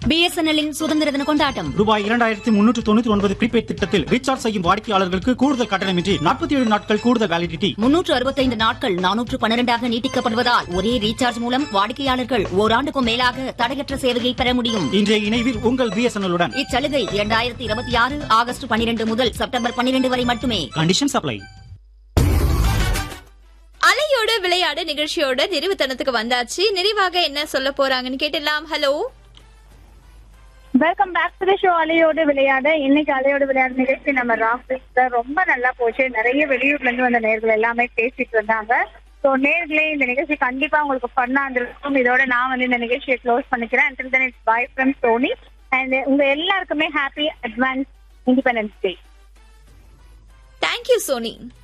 பிஎஸ்என்எல்லின் சுதந்திர தின கொண்டாட்டம் ரூபாய் இரண்டாயிரத்தி முன்னூற்று தொண்ணூற்றி ஒன்பது ப்ரீபெய்ட் திட்டத்தில் ரீசார்ஜ் செய்யும் வாடிக்கையாளர்களுக்கு கூடுதல் கட்டணமின்றி நாற்பத்தி ஏழு நாட்கள் கூடுதல் வேலிடிட்டி முன்னூற்று அறுபத்தைந்து நாட்கள் நானூற்று பன்னிரண்டாக நீட்டிக்கப்படுவதால் ஒரே ரீசார்ஜ் மூலம் வாடிக்கையாளர்கள் ஓராண்டுக்கும் மேலாக தடையற்ற சேவையை பெற முடியும் இன்றைய இணைவில் உங்கள் பிஎஸ்என்எல் இச்சலுகை இரண்டாயிரத்தி இருபத்தி ஆறு ஆகஸ்ட் பனிரெண்டு முதல் செப்டம்பர் பனிரெண்டு வரை மட்டுமே கண்டிஷன் சப்ளை அலையோட விளையாடு நிகழ்ச்சியோட நிறைவுத்தனத்துக்கு வந்தாச்சு நிறைவாக என்ன சொல்ல போறாங்கன்னு கேட்டலாம் hello welcome back to the show அலையோடு விளையாட இன்னைக்கு அலையோடு விளையாட நிகழ்ச்சி நம்ம ராஃபிஸ்ல ரொம்ப நல்லா போச்சு நிறைய வெளியூர்ல இருந்து வந்த நேர்கள் எல்லாமே பேசிட்டு இருந்தாங்க ஸோ நேர்களே இந்த நிகழ்ச்சி கண்டிப்பா உங்களுக்கு ஃபன்னா இருந்திருக்கும் இதோட நான் வந்து இந்த நிகழ்ச்சியை க்ளோஸ் பண்ணிக்கிறேன் until then it's bye from Soni and உங்க எல்லாருக்குமே happy advance independence day thank you Sony